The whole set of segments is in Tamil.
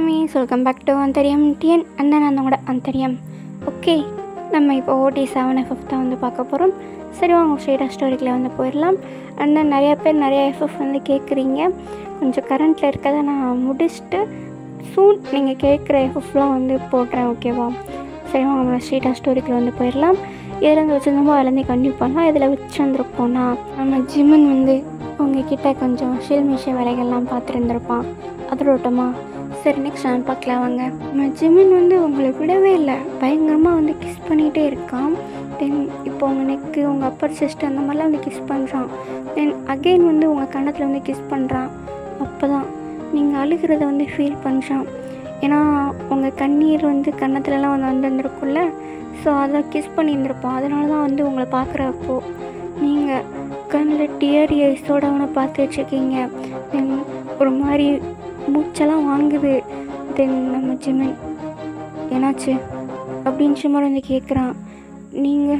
மீஸ் வெல்கம் பேக் டு அந்தரியம் டிஎன் அந்த நம்மளோட அந்தரியம் ஓகே நம்ம இப்போ ஓடி செவன் எஃப்எஃப் தான் வந்து பார்க்க போகிறோம் சரி வாங்க ஸ்ட்ரெயிட்டாக ஸ்டோரிக்கில் வந்து போயிடலாம் அண்ட் தென் நிறைய பேர் நிறைய எஃப்எஃப் வந்து கேட்குறீங்க கொஞ்சம் கரண்ட்டில் இருக்கிறத நான் முடிச்சுட்டு சூன் நீங்கள் கேட்குற எஃப்எஃப்லாம் வந்து போடுறேன் ஓகேவா சரி வாங்க நம்ம ஸ்ட்ரெயிட்டாக ஸ்டோரிக்கில் வந்து போயிடலாம் இதில் இருந்து வச்சுருந்தோமோ அதுலேருந்து கண்டிப்பாக பண்ணலாம் இதில் வச்சுருந்துருப்போம்னா நம்ம ஜிம்மன் வந்து உங்ககிட்ட கொஞ்சம் ஷில்மிஷ வேலைகள்லாம் பார்த்துருந்துருப்பான் அதோட்டமா சரி நெக்ஸ்ட் நான் பார்க்கலாம் வாங்க நம்ம ஜிமின் வந்து உங்களை விடவே இல்லை பயங்கரமாக வந்து கிஸ் பண்ணிகிட்டே இருக்கான் தென் இப்போ உங்கள் நெக்கு உங்கள் அப்பர் செஸ்ட் அந்த மாதிரிலாம் வந்து கிஸ் பண்ணுறான் தென் அகெயின் வந்து உங்கள் கன்னத்தில் வந்து கிஸ் பண்ணுறான் அப்போ தான் நீங்கள் அழுகிறத வந்து ஃபீல் பண்ணுறான் ஏன்னா உங்கள் கண்ணீர் வந்து கன்னத்துலலாம் வந்து வந்திருந்துருக்கும்ல ஸோ அதை கிஸ் பண்ணியிருந்திருப்பான் அதனால தான் வந்து உங்களை பார்க்குறப்போ நீங்கள் கண்ணில் டியர் ஐஸோட அவனை பார்த்து வச்சுருக்கீங்க தென் ஒரு மாதிரி மூச்செல்லாம் வாங்குது தென் நம்ம ஜிமன் என்னாச்சு அப்படின்னு சும்மா வந்து கேட்குறான் நீங்கள்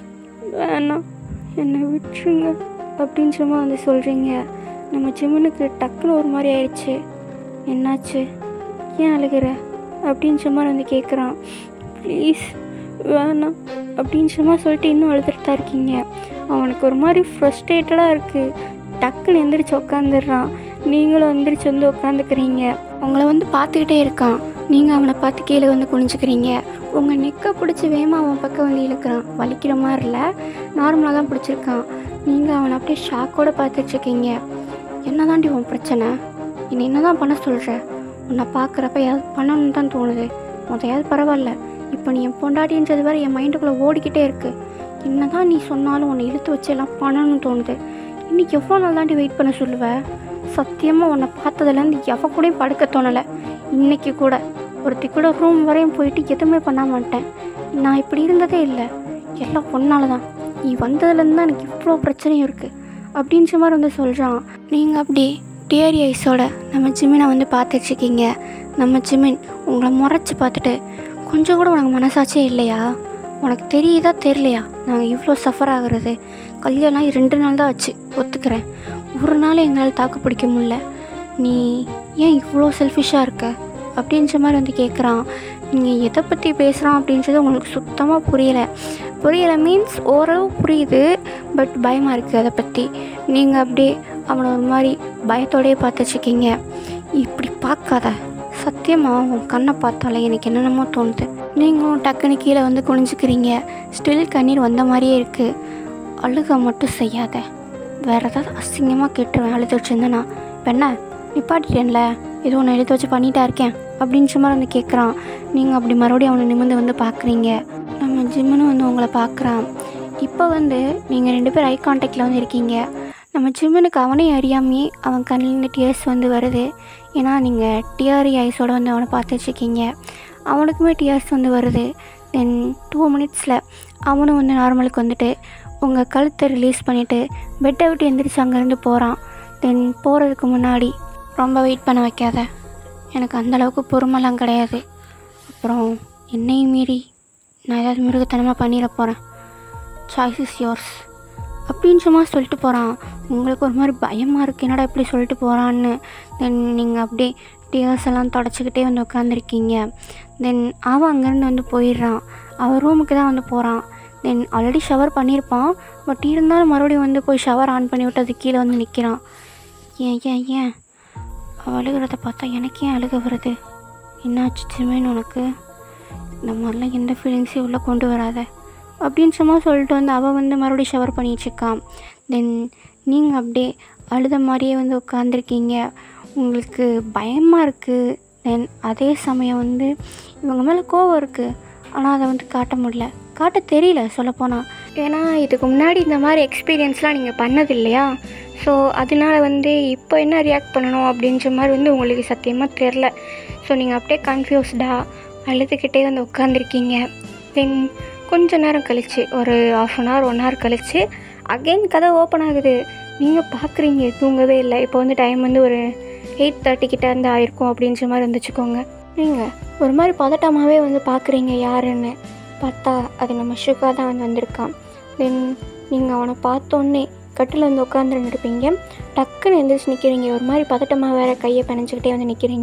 வேணாம் என்னை விட்டுருங்க அப்படின்னு சும்மா வந்து சொல்கிறீங்க நம்ம ஜிமனுக்கு டக்குன்னு ஒரு மாதிரி ஆயிடுச்சு என்னாச்சு ஏன் அழுகிற அப்படின்னு சும்மா வந்து கேட்குறான் ப்ளீஸ் வேணாம் அப்படின்னு சும்மா சொல்லிட்டு இன்னும் அழுதுட்டு தான் இருக்கீங்க அவனுக்கு ஒரு மாதிரி ஃப்ரஸ்ட்ரேட்டடாக இருக்குது டக்குன்னு எந்திரிச்சு உட்காந்துடுறான் நீங்களும் எந்திரிச்சு வந்து உட்காந்துக்கிறீங்க உங்களை வந்து பார்த்துக்கிட்டே இருக்கான் நீங்கள் அவனை பார்த்து கீழே வந்து குனிஞ்சுக்கிறீங்க உங்கள் நெக்கை பிடிச்சி வேகமாக அவன் பக்கம் வந்து இழுக்கிறான் வலிக்கிற மாதிரி இல்லை நார்மலாக தான் பிடிச்சிருக்கான் நீங்கள் அவனை அப்படியே ஷாக்கோடு பார்த்துட்ருக்கீங்க என்ன தாண்டி உன் பிரச்சனை என்னை என்ன தான் பண்ண சொல்கிற உன்னை பார்க்குறப்ப ஏதாவது பண்ணணும்னு தான் தோணுது முதயாவது பரவாயில்ல இப்போ நீ என் பொண்டாட்டின்றது வேறு என் மைண்டுக்குள்ளே ஓடிக்கிட்டே இருக்குது என்ன தான் நீ சொன்னாலும் உன்னை இழுத்து வச்சு எல்லாம் பண்ணணும்னு தோணுது இன்னைக்கு எவ்வளோ நாள் தாண்டி வெயிட் பண்ண சொல்லுவ சத்தியமாக உன்னை பார்த்ததுலேருந்து எவ கூடயும் படுக்க தோணலை இன்னைக்கு கூட ஒருத்தி கூட ரூம் வரையும் போயிட்டு எதுவுமே பண்ண மாட்டேன் நான் இப்படி இருந்ததே இல்லை எல்லாம் பொண்ணால தான் நீ வந்ததுலேருந்து தான் எனக்கு இவ்வளோ பிரச்சனையும் இருக்குது அப்படின்ற மாதிரி வந்து சொல்கிறான் நீங்கள் அப்படி டியரி ஐஸோட நம்ம ஜிமினை வந்து பார்த்துட்ருக்கீங்க நம்ம ஜிமின் உங்களை முறைச்சி பார்த்துட்டு கொஞ்சம் கூட உனக்கு மனசாட்சியே இல்லையா உனக்கு தெரியுதா தெரியலையா நாங்கள் இவ்வளோ சஃபர் ஆகுறது கல்யாணம் ரெண்டு நாள் தான் ஆச்சு ஒத்துக்கிறேன் ஒரு நாள் எங்களால் தாக்கு பிடிக்க முடியல நீ ஏன் இவ்வளோ செல்ஃபிஷாக இருக்க அப்படின்ற மாதிரி வந்து கேட்குறான் நீங்கள் எதை பற்றி பேசுகிறான் அப்படின்றது உங்களுக்கு சுத்தமாக புரியலை புரியலை மீன்ஸ் ஓரளவு புரியுது பட் பயமாக இருக்குது அதை பற்றி நீங்கள் அப்படியே அவனை ஒரு மாதிரி பயத்தோடயே பார்த்து வச்சுக்கிங்க இப்படி பார்க்காத சத்தியமாக உன் கண்ணை பார்த்தாலே எனக்கு என்னென்னமோ தோணுது நீங்களும் டக்குன்னு கீழே வந்து குனிஞ்சுக்கிறீங்க ஸ்டில் கண்ணீர் வந்த மாதிரியே இருக்குது அழுக மட்டும் செய்யாத வேறு ஏதாவது அசிங்கமாக கேட்டுருவேன் அழுது வச்சுருந்தேனா இப்போ என்ன நிப்பாட்டிட்டேன்ல ஏதோ ஒன்று எழுதி வச்சு பண்ணிட்டா இருக்கேன் அப்படின்னு சும்மா வந்து கேட்குறான் நீங்கள் அப்படி மறுபடியும் அவனை நிமிர்ந்து வந்து பார்க்குறீங்க நம்ம ஜிம்முன்னு வந்து உங்களை பார்க்குறான் இப்போ வந்து நீங்கள் ரெண்டு பேர் ஐ கான்டாக்டில் வந்து இருக்கீங்க நம்ம ஜிம்மனுக்கு அவனே அறியாமே அவன் கண்ணிலேருந்து டியர்ஸ் வந்து வருது ஏன்னா நீங்கள் டிஆர்இ ஐஸோட வந்து அவனை பார்த்து வச்சுருக்கீங்க அவனுக்குமே டியர்ஸ் வந்து வருது தென் டூ மினிட்ஸில் அவனும் வந்து நார்மலுக்கு வந்துட்டு உங்கள் கழுத்தை ரிலீஸ் பண்ணிவிட்டு பெட்டை விட்டு எந்திரிச்சு அங்கேருந்து போகிறான் தென் போகிறதுக்கு முன்னாடி ரொம்ப வெயிட் பண்ண வைக்காத எனக்கு அந்தளவுக்கு பொறுமைலாம் கிடையாது அப்புறம் என்னையும் மீறி நான் ஏதாவது மிருகத்தனமாக பண்ணிட போகிறேன் சாய்ஸ் இஸ் யோர்ஸ் அப்படின்னு சும்மா சொல்லிட்டு போகிறான் உங்களுக்கு ஒரு மாதிரி பயமாக இருக்குது என்னடா இப்படி சொல்லிட்டு போகிறான்னு தென் நீங்கள் அப்படியே டியர்ஸ் எல்லாம் தொடச்சிக்கிட்டே வந்து உட்காந்துருக்கீங்க தென் அவன் அங்கேருந்து வந்து போயிடுறான் அவன் ரூமுக்கு தான் வந்து போகிறான் தென் ஆல்ரெடி ஷவர் பண்ணியிருப்பான் பட் இருந்தாலும் மறுபடியும் வந்து போய் ஷவர் ஆன் பண்ணி விட்டு அது கீழே வந்து நிற்கிறான் ஏன் ஏன் ஏன் அவள் அழுகிறத பார்த்தா எனக்கு ஏன் அழுக வருது என்னாச்சு சிமேன் உனக்கு இந்த மாதிரிலாம் எந்த ஃபீலிங்ஸையும் உள்ளே கொண்டு வராத அப்படின்னு சும்மா சொல்லிட்டு வந்து அவள் வந்து மறுபடியும் ஷவர் பண்ணிகிட்ருக்கான் தென் நீங்கள் அப்படியே அழுத மாதிரியே வந்து உட்காந்துருக்கீங்க உங்களுக்கு பயமாக இருக்குது தென் அதே சமயம் வந்து இவங்க மேலே கோவம் இருக்குது ஆனால் அதை வந்து காட்ட முடியல காட்ட தெரியல சொல்லப்போனால் ஏன்னா இதுக்கு முன்னாடி இந்த மாதிரி எக்ஸ்பீரியன்ஸ்லாம் நீங்கள் பண்ணது இல்லையா ஸோ அதனால வந்து இப்போ என்ன ரியாக்ட் பண்ணணும் அப்படின்ற மாதிரி வந்து உங்களுக்கு சத்தியமாக தெரில ஸோ நீங்கள் அப்படியே கன்ஃபியூஸ்டாக அழுதுகிட்டே வந்து உட்காந்துருக்கீங்க தென் கொஞ்ச நேரம் கழித்து ஒரு half an hour one hour கழித்து அகெயின் கதை ஓப்பன் ஆகுது நீங்கள் பார்க்குறீங்க தூங்கவே இல்லை இப்போ வந்து டைம் வந்து ஒரு எயிட் தேர்ட்டி கிட்ட இருந்து ஆயிருக்கும் அப்படின்ற மாதிரி வந்துச்சுக்கோங்க நீங்கள் ஒரு மாதிரி பதட்டமாகவே வந்து பார்க்குறீங்க யாருன்னு பார்த்தா அது நம்ம சுகா தான் வந்து வந்திருக்கான் தென் நீங்கள் அவனை பார்த்தோன்னே கட்டில் வந்து உட்காந்துருந்துருப்பீங்க டக்குன்னு எந்திரிச்சு நிற்கிறீங்க ஒரு மாதிரி பதட்டமாக வேற கையை பிணைஞ்சிக்கிட்டே வந்து நிற்கிறீங்க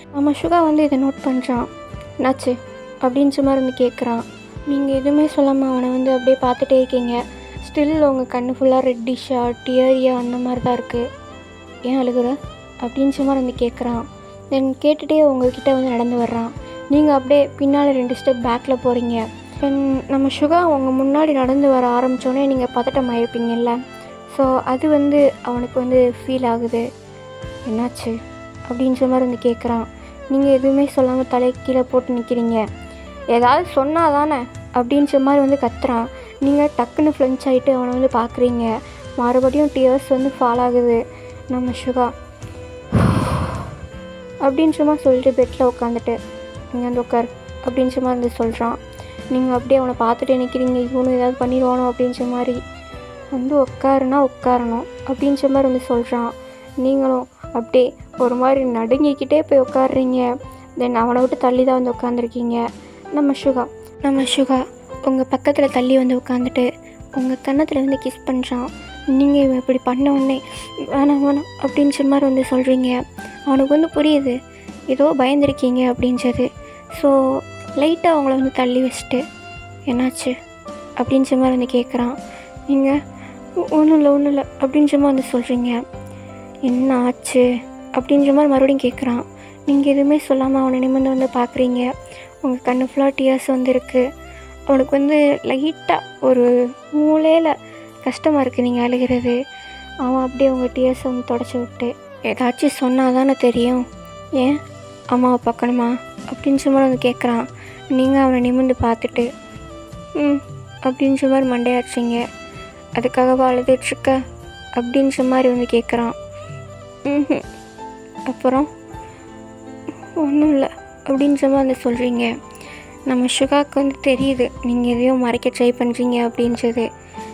நம்ம சுகா வந்து இதை நோட் பண்ணுறான் என்னாச்சு அப்படின்ற மாதிரி வந்து கேட்குறான் நீங்கள் எதுவுமே சொல்லாமல் அவனை வந்து அப்படியே பார்த்துட்டே இருக்கீங்க ஸ்டில் உங்கள் கண்ணு ஃபுல்லாக ரெட்டிஷாக டியரியாக அந்த மாதிரி தான் இருக்குது ஏன் அழுகுற அப்படின்ற மாதிரி வந்து கேட்குறான் தென் கேட்டுகிட்டே உங்ககிட்ட வந்து நடந்து வர்றான் நீங்கள் அப்படியே பின்னால் ரெண்டு ஸ்டெப் பேக்கில் போகிறீங்க தென் நம்ம சுகா உங்கள் முன்னாடி நடந்து வர ஆரம்பித்தோடனே நீங்கள் பதட்டம் ஆயிருப்பீங்கல்ல ஸோ அது வந்து அவனுக்கு வந்து ஃபீல் ஆகுது என்னாச்சு அப்படின்ற மாதிரி வந்து கேட்குறான் நீங்கள் எதுவுமே சொல்லாமல் தலை கீழே போட்டு நிற்கிறீங்க ஏதாவது சொன்னால் தானே அப்படின்ற மாதிரி வந்து கத்துறான் நீங்கள் டக்குன்னு ஃப்ளென்ச் ஆகிட்டு அவனை வந்து பார்க்குறீங்க மறுபடியும் டியர்ஸ் வந்து ஃபால் ஆகுது நம்ம சுகா அப்படின்ற மாதிரி சொல்லிட்டு பெட்டில் உட்காந்துட்டு நீங்கள் வந்து உட்கார் அப்படின்ற மாதிரி வந்து சொல்கிறான் நீங்கள் அப்படியே அவனை பார்த்துட்டு நிற்கிறீங்க இவனும் ஏதாவது பண்ணிடுவானோ அப்படின்ற மாதிரி வந்து உட்காருனா உட்காரணும் அப்படின்ற மாதிரி வந்து சொல்கிறான் நீங்களும் அப்படியே ஒரு மாதிரி நடுங்கிக்கிட்டே போய் உட்காடுறீங்க தென் அவனை விட்டு தள்ளி தான் வந்து உட்காந்துருக்கீங்க நம்ம சுகா நம்ம சுகா உங்கள் பக்கத்தில் தள்ளி வந்து உட்காந்துட்டு உங்கள் கன்னத்தில் வந்து கிஸ் பண்ணுறான் நீங்கள் இவன் இப்படி பண்ண உடனே வேணாம் வேணாம் அப்படின்ற மாதிரி வந்து சொல்கிறீங்க அவனுக்கு வந்து புரியுது ஏதோ பயந்துருக்கீங்க அப்படின்றது ஸோ லைட்டாக அவங்கள வந்து தள்ளி வச்சுட்டு என்னாச்சு அப்படின்ற மாதிரி வந்து கேட்குறான் நீங்கள் ஒன்றும் இல்லை ஒன்றும் இல்லை அப்படின்ற மாதிரி வந்து சொல்கிறீங்க என்ன ஆச்சு அப்படின்ற மாதிரி மறுபடியும் கேட்குறான் நீங்கள் எதுவுமே சொல்லாமல் அவனை நிமிர்ந்து வந்து பார்க்குறீங்க உங்கள் கண்ணு ஃபுல்லாக டியர்ஸ் வந்துருக்கு அவனுக்கு வந்து லைட்டாக ஒரு மூலையில் கஷ்டமாக இருக்குது நீங்கள் அழுகிறது அவன் அப்படியே உங்கள் டியர்ஸை வந்து தொடச்சி விட்டு ஏதாச்சும் சொன்னால் தானே தெரியும் ஏன் அம்மாவை பார்க்கணுமா அப்படின்ற மாதிரி வந்து கேட்குறான் நீங்கள் அவனை நிமிர்ந்து பார்த்துட்டு ம் அப்படின்ற மாதிரி மண்டையாச்சுங்க அதுக்காகவா அழுதுட்ருக்க அப்படின்ற மாதிரி வந்து கேட்குறான் ம் அப்புறம் ஒன்றும் இல்லை அப்படின்ற மாதிரி வந்து சொல்கிறீங்க நம்ம சுகாவுக்கு வந்து தெரியுது நீங்கள் எதையும் மறைக்க ட்ரை பண்ணுறீங்க அப்படின்றது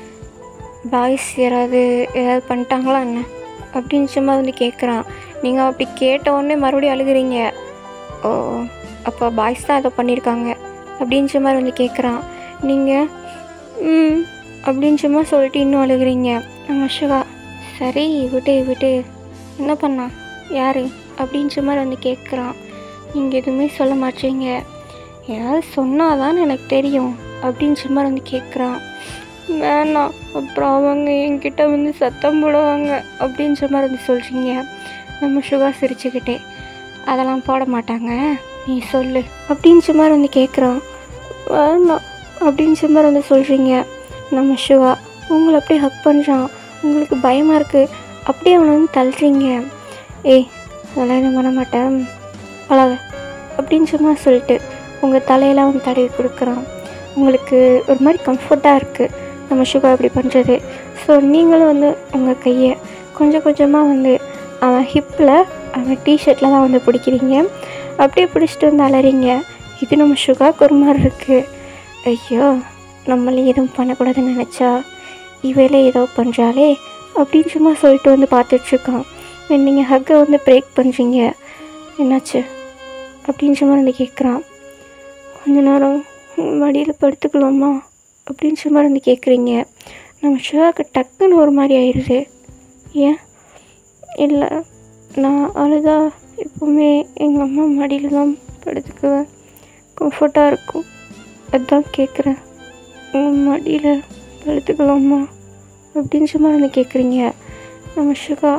பாய்ஸ் யாராவது ஏதாவது பண்ணிட்டாங்களா என்ன அப்படின்ற மாதிரி வந்து கேட்குறான் நீங்கள் அப்படி கேட்ட உடனே மறுபடியும் அழுகுறீங்க ஓ அப்போ பாய்ஸ் தான் அதை பண்ணியிருக்காங்க அப்படின்ற மாதிரி வந்து கேட்குறான் நீங்கள் ம் அப்படின்ற மாதிரி சொல்லிட்டு இன்னும் அழுகுறீங்க நம்ம சிவா சரி விட்டு விட்டு என்ன பண்ணா யார் அப்படின்ற மாதிரி வந்து கேட்குறான் நீங்கள் எதுவுமே சொல்ல மாட்டீங்க ஏதாவது சொன்னால் தான் எனக்கு தெரியும் அப்படின்ற மாதிரி வந்து கேட்குறான் வேணாம் அப்புறம் அவங்க என்கிட்ட வந்து சத்தம் போடுவாங்க அப்படின்ற மாதிரி வந்து சொல்கிறீங்க நம்ம சுகா சிரிச்சுக்கிட்டே அதெல்லாம் போட மாட்டாங்க நீ சொல்லு அப்படின்ற மாதிரி வந்து கேட்குறான் வேணாம் அப்படின்ற மாதிரி வந்து சொல்கிறீங்க நம்ம சிவா உங்களை அப்படியே ஹக் பண்ணுறான் உங்களுக்கு பயமாக இருக்குது அப்படியே அவனை வந்து தள்ளுறீங்க ஏய் அதெல்லாம் எதுவும் பண்ண மாட்டேன் அழாத அப்படின்ற மாதிரி சொல்லிட்டு உங்கள் தலையெல்லாம் வந்து தடவி கொடுக்குறான் உங்களுக்கு ஒரு மாதிரி கம்ஃபர்ட்டாக இருக்குது நம்ம சுகா இப்படி பண்ணுறது ஸோ நீங்களும் வந்து உங்கள் கையை கொஞ்சம் கொஞ்சமாக வந்து அவன் ஹிப்பில் அவன் டிஷர்ட்டில் தான் வந்து பிடிக்கிறீங்க அப்படியே பிடிச்சிட்டு வந்து அலறீங்க இது நம்ம சுகாக்கு ஒரு மாதிரி இருக்குது ஐயோ நம்மளே எதுவும் பண்ணக்கூடாதுன்னு நினச்சா இவையில ஏதோ பண்ணுறாளே அப்படின்னு சும்மா சொல்லிட்டு வந்து பார்த்துட்ருக்கான் நீங்கள் ஹக்கை வந்து பிரேக் பண்ணுறீங்க என்னாச்சு அப்படின்னு சும்மா வந்து கேட்குறான் கொஞ்ச நேரம் மடியில் படுத்துக்கலாமா அப்படின்னு சும்மா வந்து கேட்குறீங்க நம்ம ஷுவாக்கு டக்குன்னு ஒரு மாதிரி ஆயிடுது ஏன் இல்லை நான் அழுதா எப்போவுமே எங்கள் அம்மா மடியில் தான் படுத்துக்குவேன் கம்ஃபர்ட்டாக இருக்கும் அதான் கேட்குறேன் உங்கள் மடியில் படுத்துக்கலாமா அப்படின்னு சும்மா வந்து கேட்குறீங்க நம்ம ஷுகா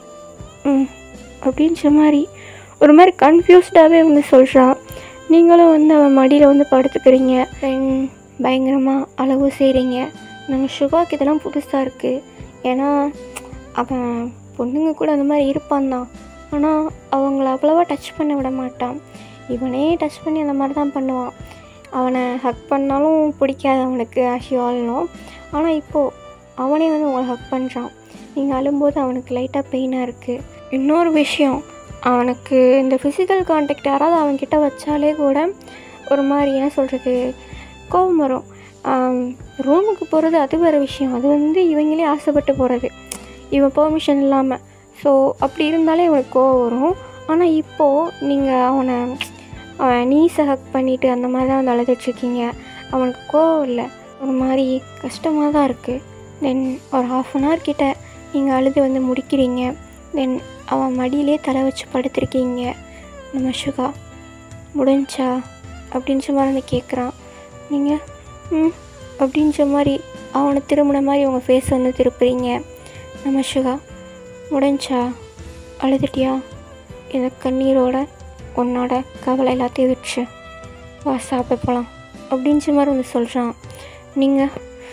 ம் அப்படின்ற மாதிரி ஒரு மாதிரி கன்ஃபியூஸ்டாகவே வந்து சொல்கிறான் நீங்களும் வந்து அவன் மடியில் வந்து படுத்துக்கிறீங்க தென் பயங்கரமாக அளவு செய்கிறீங்க நம்ம சுகாக்கு இதெல்லாம் புதுசாக இருக்குது ஏன்னா அவன் பொண்ணுங்க கூட அந்த மாதிரி இருப்பான் தான் ஆனால் அவங்கள அவ்வளோவா டச் பண்ண விட மாட்டான் இவனே டச் பண்ணி அந்த மாதிரி தான் பண்ணுவான் அவனை ஹக் பண்ணாலும் பிடிக்காது அவனுக்கு ஆஷியாலும் ஆனால் இப்போது அவனே வந்து உங்களை ஹக் பண்ணுறான் நீங்கள் அழும்போது அவனுக்கு லைட்டாக பெயினாக இருக்குது இன்னொரு விஷயம் அவனுக்கு இந்த ஃபிசிக்கல் கான்டாக்ட் யாராவது அவன்கிட்ட வச்சாலே கூட ஒரு மாதிரி என்ன சொல்கிறது கோபம் வரும் ரூமுக்கு போகிறது அது வேறு விஷயம் அது வந்து இவங்களே ஆசைப்பட்டு போகிறது இவன் பெர்மிஷன் இல்லாமல் ஸோ அப்படி இருந்தாலே இவனுக்கு கோவம் வரும் ஆனால் இப்போது நீங்கள் அவனை அவன் நீஸை ஹக் பண்ணிவிட்டு அந்த மாதிரி தான் வந்து அழுதுட்ருக்கீங்க அவனுக்கு கோவம் இல்லை ஒரு மாதிரி கஷ்டமாக தான் இருக்குது தென் ஒரு ஹாஃப் அன் ஹவர் கிட்ட நீங்கள் அழுது வந்து முடிக்கிறீங்க தென் அவன் மடியிலே தலை வச்சு படுத்திருக்கீங்க நம்ம சுகா முடிஞ்சா அப்படின்ற மாதிரி வந்து கேட்குறான் நீங்கள் ம் அப்படின்ற மாதிரி அவனை திரும்பின மாதிரி உங்கள் ஃபேஸ் வந்து திருப்புறீங்க நம்ம சுகா முடிஞ்சா அழுதுட்டியா இந்த கண்ணீரோட உன்னோட கவலை எல்லாத்தையும் விட்டுச்சு வா சாப்பிட போகலாம் அப்படின்ற மாதிரி வந்து சொல்கிறான் நீங்கள்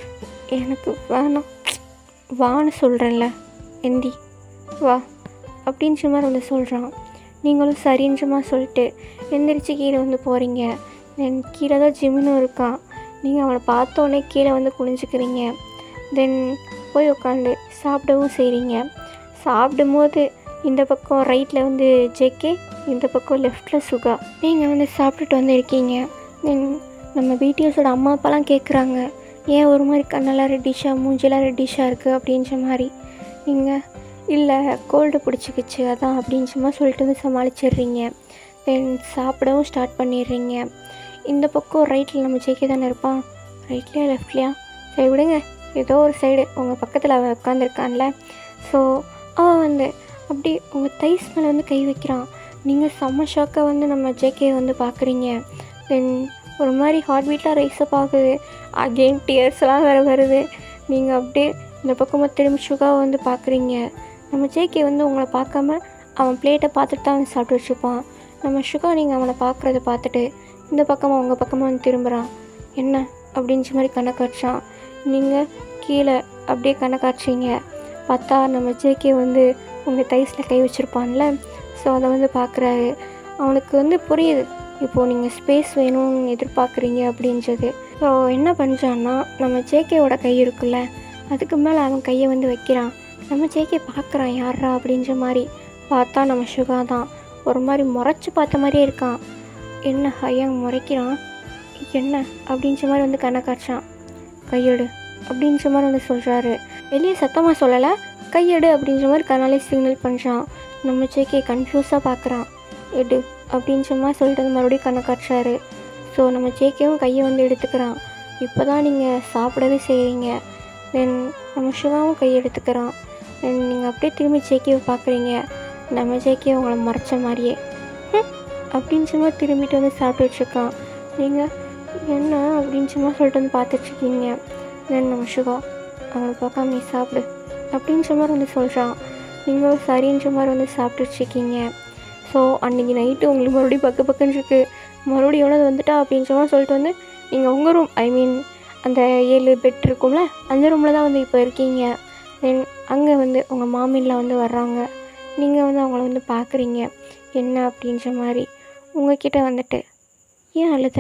எனக்கு வேணாம் வான்னு சொல்கிறேன்ல எந்தி வா அப்படின்ற மாதிரி வந்து சொல்கிறான் நீங்களும் சரின்ற மாதிரி சொல்லிட்டு எந்திரிச்சு கீழே வந்து போகிறீங்க தென் கீழே தான் ஜிம்முன்னு இருக்கான் நீங்கள் அவனை பார்த்தோன்னே கீழே வந்து குனிஞ்சுக்கிறீங்க தென் போய் உட்காந்து சாப்பிடவும் செய்கிறீங்க சாப்பிடும்போது இந்த பக்கம் ரைட்டில் வந்து ஜேகே இந்த பக்கம் லெஃப்டில் சுகா நீங்கள் வந்து சாப்பிட்டுட்டு வந்து இருக்கீங்க தென் நம்ம பிடிஎஸோட அம்மா அப்பாலாம் கேட்குறாங்க ஏன் ஒரு மாதிரி கண்ணெல்லாம் ரெட்டிஷாக மூஞ்செல்லாம் ரெட்டிஷாக இருக்குது அப்படின்ற மாதிரி நீங்கள் இல்லை கோல்டு பிடிச்சிக்கிச்சு அதான் அப்படின்ற மாதிரி சொல்லிட்டு வந்து சமாளிச்சிடுறீங்க தென் சாப்பிடவும் ஸ்டார்ட் பண்ணிடுறீங்க இந்த பக்கம் ரைட்டில் நம்ம ஜேகே தானே இருப்பான் ரைட்லையா லெஃப்ட்லையா சரி விடுங்க ஏதோ ஒரு சைடு உங்கள் பக்கத்தில் அவன் உட்காந்துருக்கான்ல ஸோ அவன் வந்து அப்படி உங்கள் தைஸ் மேலே வந்து கை வைக்கிறான் நீங்கள் செம்ம ஷாக்காக வந்து நம்ம ஜேகே வந்து பார்க்குறீங்க தென் ஒரு மாதிரி ஹார்ட் பீட்டாக ரைஸப் ஆகுது அகெயின் டியர்ஸ்லாம் வேறு வருது நீங்கள் அப்படியே இந்த பக்கமாக திரும்பி சுகாவை வந்து பார்க்குறீங்க நம்ம ஜேகே வந்து உங்களை பார்க்காம அவன் பிளேட்டை பார்த்துட்டு தான் வந்து சாப்பிட்டு வச்சுப்பான் நம்ம சுகா நீங்கள் அவனை பார்க்குறத பார்த்துட்டு இந்த பக்கமாக உங்கள் பக்கமாக வந்து திரும்புகிறான் என்ன அப்படின்ற மாதிரி கண்ணை காட்டுறான் நீங்கள் கீழே அப்படியே கண்ணை காய்ச்சிங்க பார்த்தா நம்ம ஜேகே வந்து உங்கள் தைஸில் கை வச்சுருப்பான்ல ஸோ அதை வந்து பார்க்குறாரு அவனுக்கு வந்து புரியுது இப்போது நீங்கள் ஸ்பேஸ் வேணும்னு எதிர்பார்க்குறீங்க அப்படின்றது ஸோ என்ன பண்ணுறான்னா நம்ம ஜேகேவோட கை இருக்குல்ல அதுக்கு மேலே அவன் கையை வந்து வைக்கிறான் நம்ம ஜேகே பார்க்குறான் யாரா அப்படின்ற மாதிரி பார்த்தா நம்ம சுகா தான் ஒரு மாதிரி முறைச்சி பார்த்த மாதிரியே இருக்கான் என்ன ஐயா முறைக்கிறான் என்ன அப்படின்ற மாதிரி வந்து கண்ணை காய்ச்சான் கையெடு அப்படின்ற மாதிரி வந்து சொல்கிறாரு வெளியே சத்தமாக சொல்லலை கையெடு அப்படின்ற மாதிரி கண்ணாலே சிக்னல் பண்ணுறான் நம்ம ஜேகே கன்ஃபியூஸாக பார்க்குறான் எடு அப்படின்ற மாதிரி சொல்லிட்டு வந்து மறுபடியும் கண்ணை காட்டுறாரு ஸோ நம்ம ஜேகேவும் கையை வந்து எடுத்துக்கிறான் இப்போ தான் நீங்கள் சாப்பிடவே செய்கிறீங்க தென் நம்ம சிவாவும் கை எடுத்துக்கிறான் தென் நீங்கள் அப்படியே திரும்பி ஜேகேவை பார்க்குறீங்க நம்ம ஜேகே உங்களை மறைச்ச மாதிரியே "ஹம்" அப்படின்னு சும்மா திரும்பிட்டு வந்து சாப்பிட்டுட்ருக்கான் நீங்கள் என்ன அப்படின்னு சும்மா சொல்லிட்டு வந்து பார்த்துட்ருக்கீங்க தென் நம்ம சிவா அவனை பார்க்காம நீ சாப்பிடு அப்படின்ற மாதிரி வந்து சொல்கிறான் நீங்களும் சரின்ற மாதிரி வந்து சாப்பிட்டுட்ருக்கீங்க ஸோ அன்றைக்கி நைட்டு உங்களுக்கு மறுபடியும் பக்கு பக்குன்னு இருக்கு மறுபடியும் எவ்வளோ வந்துட்டா அப்படின்ற மாதிரி சொல்லிட்டு வந்து நீங்கள் உங்கள் ரூம் ஐ மீன் அந்த ஏழு பெட் இருக்கும்ல அந்த ரூமில் தான் வந்து இப்போ இருக்கீங்க தென் அங்கே வந்து உங்கள் மாமின்லாம் வந்து வர்றாங்க நீங்கள் வந்து அவங்கள வந்து பார்க்குறீங்க என்ன அப்படின்ற மாதிரி உங்ககிட்ட வந்துட்டு ஏன் அழுத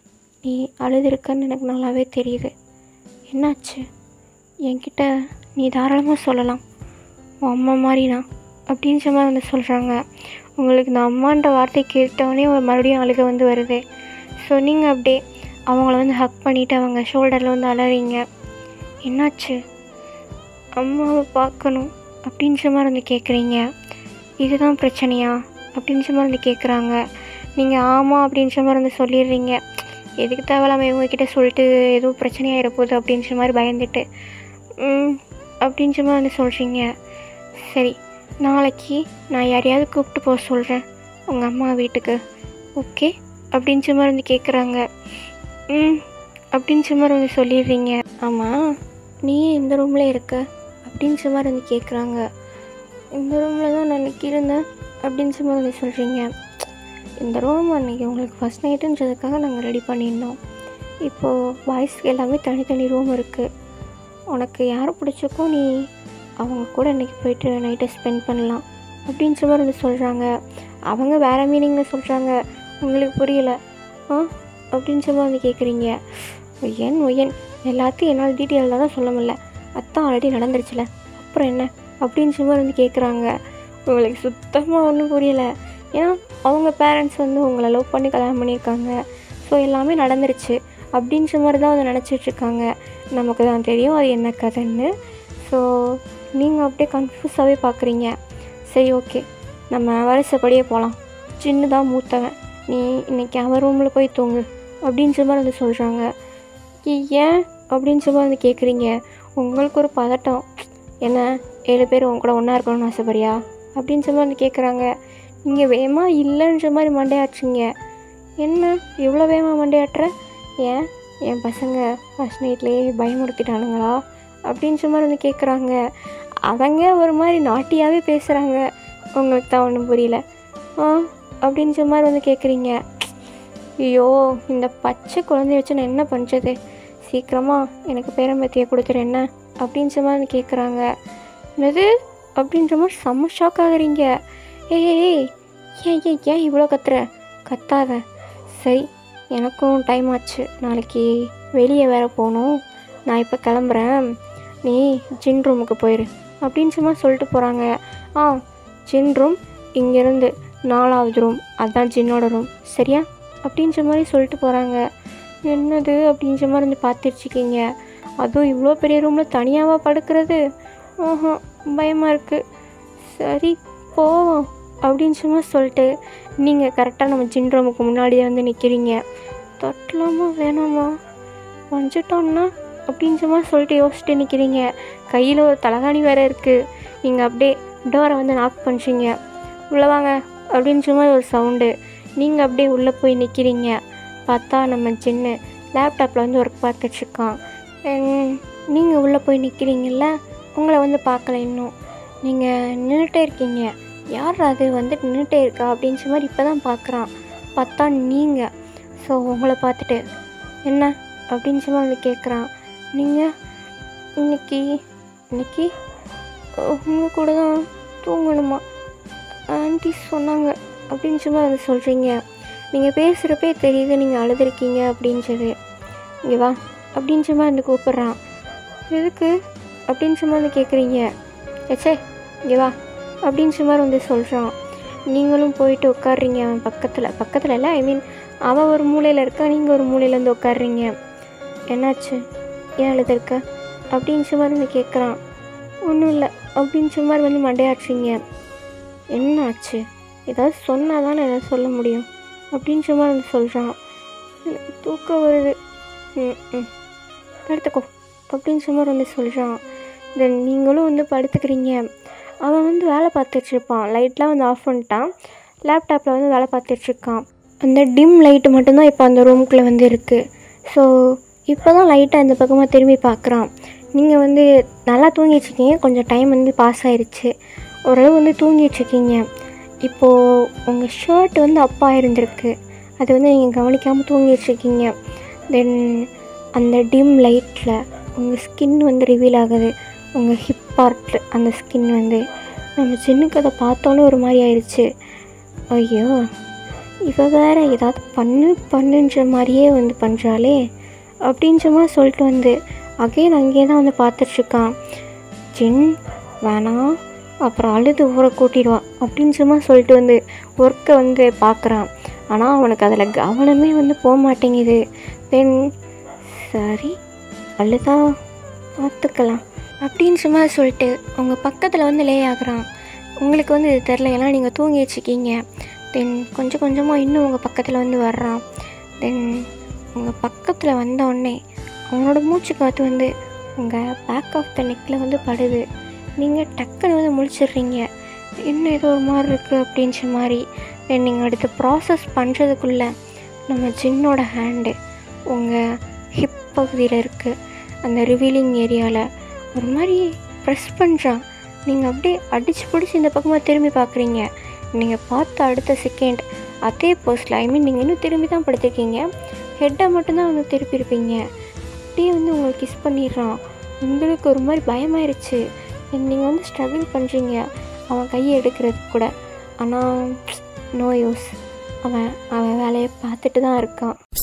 நீ அழுதுருக்கன்னு எனக்கு நல்லாவே தெரியுது என்னாச்சு என்கிட்ட நீ தாராளமாக சொல்லலாம் உன் அம்மா மாதிரினா அப்படின்ற மாதிரி வந்து சொல்கிறாங்க உங்களுக்கு இந்த அம்மான்ற வார்த்தை கேட்டவொடனே ஒரு மறுபடியும் அழுக வந்து வருது ஸோ நீங்கள் அப்படியே அவங்கள வந்து ஹக் பண்ணிவிட்டு அவங்க ஷோல்டரில் வந்து அலறீங்க என்னாச்சு அம்மாவை பார்க்கணும் அப்படின்ற மாதிரி வந்து கேட்குறீங்க இதுதான் பிரச்சனையா அப்படின்ற மாதிரி வந்து கேட்குறாங்க நீங்கள் ஆமாம் அப்படின்ற மாதிரி வந்து சொல்லிடுறீங்க எதுக்கு தேவையில்லாமல் இவங்கக்கிட்ட சொல்லிட்டு எதுவும் பிரச்சனையாயிட போகுது அப்படின்ற மாதிரி பயந்துட்டு ம் அப்படின்ற மாதிரி வந்து சொல்கிறீங்க சரி நாளைக்கு நான் யாரையாவது கூப்பிட்டு போக சொல்கிறேன் உங்கள் அம்மா வீட்டுக்கு ஓகே அப்படின்ற மாதிரி வந்து கேட்குறாங்க ம் அப்படின்ற மாதிரி வந்து சொல்லிடுறீங்க ஆமாம் நீ இந்த ரூமில் இருக்க அப்படின்ற மாதிரி வந்து கேட்குறாங்க இந்த ரூமில் தான் நான் அன்றைக்கி இருந்தேன் அப்படின்ற மாதிரி வந்து சொல்கிறீங்க இந்த ரூம் அன்றைக்கி உங்களுக்கு ஃபஸ்ட் நைட்டுன்றதுக்காக நாங்கள் ரெடி பண்ணியிருந்தோம் இப்போது பாய்ஸ்க்கு எல்லாமே தனித்தனி ரூம் இருக்குது உனக்கு யாரை பிடிச்சக்கோ நீ அவங்க கூட இன்றைக்கி போயிட்டு நைட்டை ஸ்பெண்ட் பண்ணலாம் அப்படின்ற மாதிரி வந்து சொல்கிறாங்க அவங்க வேறு மீனிங்கில் சொல்கிறாங்க உங்களுக்கு புரியல ஆ அப்படின்ற மாதிரி வந்து கேட்குறீங்க ஒய்யன் ஒய்யன் எல்லாத்தையும் என்னால் டீட்டெயிலாக தான் சொல்ல முடியல அதான் ஆல்ரெடி நடந்துருச்சுல அப்புறம் என்ன அப்படின்ற மாதிரி வந்து கேட்குறாங்க உங்களுக்கு சுத்தமாக ஒன்றும் புரியலை ஏன்னா அவங்க பேரண்ட்ஸ் வந்து உங்களை லவ் பண்ணி கல்யாணம் பண்ணியிருக்காங்க ஸோ எல்லாமே நடந்துருச்சு அப்படின்ற மாதிரி தான் வந்து நினச்சிட்ருக்காங்க நமக்கு தான் தெரியும் அது என்ன கதைன்னு ஸோ நீங்கள் அப்படியே கன்ஃபியூஸாகவே பார்க்குறீங்க சரி ஓகே நம்ம வரிசைப்படியே போகலாம் சின்னதாக மூத்தவன் நீ இன்னைக்கு அவன் ரூமில் போய் தூங்கு அப்படின்ற மாதிரி வந்து சொல்கிறாங்க ஏன் அப்படின்ற மாதிரி வந்து கேட்குறீங்க உங்களுக்கு ஒரு பதட்டம் என்ன ஏழு பேர் உங்க கூட ஒன்றா இருக்கணும்னு ஆசைப்படியா அப்படின்ற மாதிரி வந்து கேட்குறாங்க நீங்கள் வேகமாக இல்லைன்ற மாதிரி மண்டையாச்சுங்க என்ன இவ்வளோ வேகமாக மண்டையாட்டுற ஏன் என் பசங்க ஃபஸ்ட் நைட்லேயே பயமுறுத்திட்டானுங்களா அப்படின்ற மாதிரி வந்து கேட்குறாங்க அவங்க ஒரு மாதிரி நாட்டியாகவே பேசுகிறாங்க உங்களுக்கு தான் ஒன்றும் புரியல ஆ அப்படின்ற மாதிரி வந்து கேட்குறீங்க ஐயோ இந்த பச்சை குழந்தைய வச்சு நான் என்ன பண்ணுறது சீக்கிரமாக எனக்கு பேரம்பத்தியை கொடுத்துரு என்ன அப்படின்ற மாதிரி கேட்குறாங்க என்னது அப்படின்ற மாதிரி செம்ம ஷாக் ஆகுறீங்க ஏய் ஏய், ஏய் ஏன் ஏன் ஏன் இவ்வளோ கத்துற கத்தாத சரி எனக்கும் டைம் ஆச்சு நாளைக்கு வெளியே வேற போகணும் நான் இப்போ கிளம்புறேன் நீ ஜின் ரூமுக்கு போயிரு அப்படின்னு சும்மா சொல்லிட்டு போகிறாங்க ஆ ஜின் ரூம் இங்கேருந்து நாலாவது ரூம் அதான் ஜின்னோட ரூம் சரியா அப்படின்ற மாதிரி சொல்லிட்டு போகிறாங்க என்னது அப்படின்ற மாதிரி வந்து பார்த்துருச்சிக்கிங்க அதுவும் இவ்வளோ பெரிய ரூமில் தனியாவா படுக்கிறது ஆஹா பயமாக இருக்குது சரி போவோம் அப்படின்னு சும்மா சொல்லிட்டு நீங்கள் கரெக்டாக நம்ம ஜின் ரூமுக்கு முன்னாடியே வந்து நிற்கிறீங்க தொட்டலாமா வேணாமா வந்துட்டோம்னா அப்படின்னு சும்மா சொல்லிட்டு யோசிச்சுட்டு நிற்கிறீங்க கையில் ஒரு தலகாணி வேறு இருக்குது நீங்கள் அப்படியே டோரை வந்து நாக் பண்ணுறீங்க உள்ளே வாங்க அப்படின்னு சும்மா ஒரு சவுண்டு நீங்கள் அப்படியே உள்ளே போய் நிற்கிறீங்க பார்த்தா நம்ம ஜின்னு லேப்டாப்பில் வந்து ஒர்க் பார்த்துட்ருக்கான் நீங்கள் உள்ளே போய் நிற்கிறீங்கல்ல உங்களை வந்து பார்க்கல இன்னும் நீங்கள் நின்றுட்டே இருக்கீங்க யார் அது வந்துட்டு நின்றுட்டே இருக்கா அப்படின்ற மாதிரி இப்போ தான் பார்க்குறான் பார்த்தா நீங்கள் ஸோ உங்களை பார்த்துட்டு என்ன அப்படின்னு சொல்லி வந்து கேட்குறான் நீங்கள் இன்னைக்கு இன்னைக்கு உங்கள் கூட தான் தூங்கணுமா ஆண்டி சொன்னாங்க அப்படின்னு சொல்லி வந்து சொல்கிறீங்க நீங்கள் பேசுகிறப்பே தெரியுது நீங்கள் அழுதுருக்கீங்க அப்படின்றது இங்கே வா அப்படின்னு சொல்லி வந்து கூப்பிட்றான் எதுக்கு அப்படின்னு சொல்லி வந்து கேட்குறீங்க ஏச்சே இங்கே வா அப்படின்னு சொல்லி வந்து சொல்கிறான் நீங்களும் போயிட்டு உட்காடுறீங்க அவன் பக்கத்தில் பக்கத்தில் இல்லை ஐ மீன் அவன் ஒரு மூலையில் இருக்கா நீங்கள் ஒரு மூலையில் வந்து உட்காடுறீங்க என்னாச்சு ஏன் அழுதுருக்க அப்படின்னு சொல்லி வந்து கேட்குறான் ஒன்றும் இல்லை அப்படின்னு சொல்லி மாதிரி வந்து மண்டையாச்சுங்க என்ன ஆச்சு ஏதாவது சொன்னால் தானே ஏதாவது சொல்ல முடியும் அப்படின்னு சொல்லி வந்து சொல்கிறான் எனக்கு தூக்கம் வருது ம் ம் படுத்துக்கோ அப்படின்னு சொல்லி வந்து சொல்கிறான் தென் நீங்களும் வந்து படுத்துக்கிறீங்க அவன் வந்து வேலை பார்த்துட்ருப்பான் லைட்லாம் வந்து ஆஃப் பண்ணிட்டான் லேப்டாப்பில் வந்து வேலை பார்த்துட்ருக்கான் அந்த டிம் லைட்டு மட்டும்தான் இப்போ அந்த ரூமுக்குள்ளே வந்து இருக்குது ஸோ இப்போ தான் லைட்டாக இந்த பக்கமாக திரும்பி பார்க்குறான் நீங்கள் வந்து நல்லா தூங்கிட்டுருக்கீங்க கொஞ்சம் டைம் வந்து பாஸ் ஆயிருச்சு ஓரளவு வந்து தூங்கிட்டுருக்கீங்க இப்போது உங்கள் ஷர்ட் வந்து அப்பா இருந்திருக்கு அது வந்து நீங்கள் கவனிக்காமல் தூங்கிட்டுருக்கீங்க தென் அந்த டிம் லைட்டில் உங்கள் ஸ்கின் வந்து ரிவீல் ஆகுது உங்கள் ஹிப் பார்ட் அந்த ஸ்கின் வந்து நம்ம சின்னுக்கு அதை பார்த்தோன்னே ஒரு மாதிரி ஆயிடுச்சு ஐயோ இவ வேற ஏதாவது பண்ணு பண்ணுன்ற மாதிரியே வந்து பண்ணுறாளே அப்படின்ற மாதிரி சொல்லிட்டு வந்து அகைன் அங்கேயே தான் வந்து பார்த்துட்ருக்கான் ஜின் வேணாம் அப்புறம் அழுது ஊரை கூட்டிடுவான் அப்படின்ற மாதிரி சொல்லிட்டு வந்து ஒர்க்கை வந்து பார்க்குறான் ஆனால் அவனுக்கு அதில் கவனமே வந்து போக மாட்டேங்குது தென் சரி அழுதா பார்த்துக்கலாம் அப்படின்ற மாதிரி சொல்லிட்டு உங்கள் பக்கத்தில் வந்து லே ஆகுறான் உங்களுக்கு வந்து இது தெரில ஏன்னா நீங்கள் தூங்கி வச்சுக்கீங்க தென் கொஞ்சம் கொஞ்சமாக இன்னும் உங்கள் பக்கத்தில் வந்து வர்றான் தென் உங்கள் பக்கத்தில் வந்த உடனே அவனோட மூச்சு காற்று வந்து உங்கள் பேக் ஆஃப் த நெக்கில் வந்து படுது நீங்கள் டக்குன்னு வந்து முழிச்சிடுறீங்க இன்னும் ஏதோ ஒரு மாதிரி இருக்குது அப்படின்ற மாதிரி தென் நீங்கள் அடுத்து ப்ராசஸ் பண்ணுறதுக்குள்ளே நம்ம ஜின்னோட ஹேண்டு உங்கள் ஹிப் பகுதியில் இருக்குது அந்த ரிவீலிங் ஏரியாவில் ஒரு மாதிரி ப்ரெஸ் பண்ணுறான் நீங்கள் அப்படியே அடித்து பிடிச்சி இந்த பக்கமாக திரும்பி பார்க்குறீங்க நீங்கள் பார்த்த அடுத்த செகண்ட் அதே போஸ்டில் ஐ மீன் நீங்கள் இன்னும் திரும்பி தான் படுத்திருக்கீங்க ஹெட்டை மட்டும்தான் வந்து திருப்பியிருப்பீங்க அப்படியே வந்து உங்களை கிஸ் பண்ணிடுறான் உங்களுக்கு ஒரு மாதிரி பயமாயிருச்சு நீங்கள் வந்து ஸ்ட்ரகிள் பண்ணுறீங்க அவன் கையை எடுக்கிறதுக்கு கூட ஆனால் நோ யூஸ் அவன் அவன் வேலையை பார்த்துட்டு தான் இருக்கான்